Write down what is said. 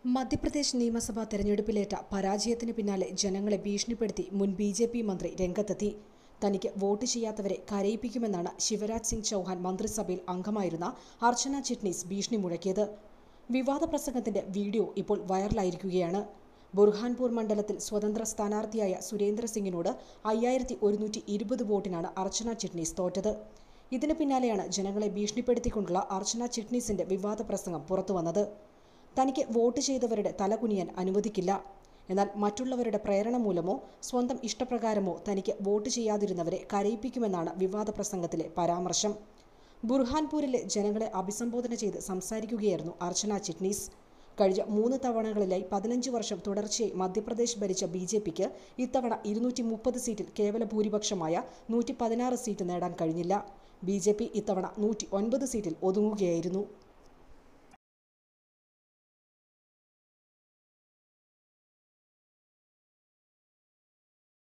മധ്യപ്രദേശ് നിയമസഭാ തെരഞ്ഞെടുപ്പിലേറ്റ പരാജയത്തിന് പിന്നാലെ ജനങ്ങളെ ഭീഷണിപ്പെടുത്തി മുൻ ബി ജെ പി മന്ത്രി രംഗത്തെത്തി തനിക്ക് വോട്ട് ചെയ്യാത്തവരെ കരയിപ്പിക്കുമെന്നാണ് ശിവരാജ് സിംഗ് ചൗഹാൻ മന്ത്രിസഭയിൽ അംഗമായിരുന്ന അർച്ചന ചിറ്റ്നീസ് ഭീഷണി മുഴക്കിയത് വിവാദ പ്രസംഗത്തിന്റെ വീഡിയോ ഇപ്പോൾ വൈറലായിരിക്കുകയാണ് ബുർഹാൻപൂർ മണ്ഡലത്തിൽ സ്വതന്ത്ര സ്ഥാനാർത്ഥിയായ സുരേന്ദ്ര സിംഗിനോട് അയ്യായിരത്തി ഒരുന്നൂറ്റി ഇരുപത് വോട്ടിനാണ് അർച്ചന ചിറ്റ്നീസ് തോറ്റത് ഇതിന് പിന്നാലെയാണ് ജനങ്ങളെ ഭീഷണിപ്പെടുത്തിക്കൊണ്ടുള്ള അർച്ചന ചിറ്റ്നീസിന്റെ വിവാദ പ്രസംഗം പുറത്തുവന്നത് തനിക്ക് വോട്ട് ചെയ്തവരുടെ തലകുനിയാൻ അനുവദിക്കില്ല എന്നാൽ മറ്റുള്ളവരുടെ പ്രേരണ മൂലമോ സ്വന്തം ഇഷ്ടപ്രകാരമോ തനിക്ക് വോട്ട് ചെയ്യാതിരുന്നവരെ കരയിപ്പിക്കുമെന്നാണ് വിവാദ പ്രസംഗത്തിലെ പരാമർശം ബുർഹാൻപൂരിലെ ജനങ്ങളെ അഭിസംബോധന ചെയ്ത് സംസാരിക്കുകയായിരുന്നു അർച്ചന ചിറ്റ്നീസ് കഴിഞ്ഞ മൂന്ന് തവണകളിലായി പതിനഞ്ച് വർഷം തുടർച്ചയായി മധ്യപ്രദേശ് ഭരിച്ച ബി ജെ പിക്ക് ഇത്തവണ ഇരുന്നൂറ്റി മുപ്പത് സീറ്റിൽ കേവല ഭൂരിപക്ഷമായ നൂറ്റി പതിനാറ് സീറ്റ് നേടാൻ കഴിഞ്ഞില്ല ബി ജെ പി ഇത്തവണ നൂറ്റി ഒൻപത് സീറ്റിൽ ഒതുങ്ങുകയായിരുന്നു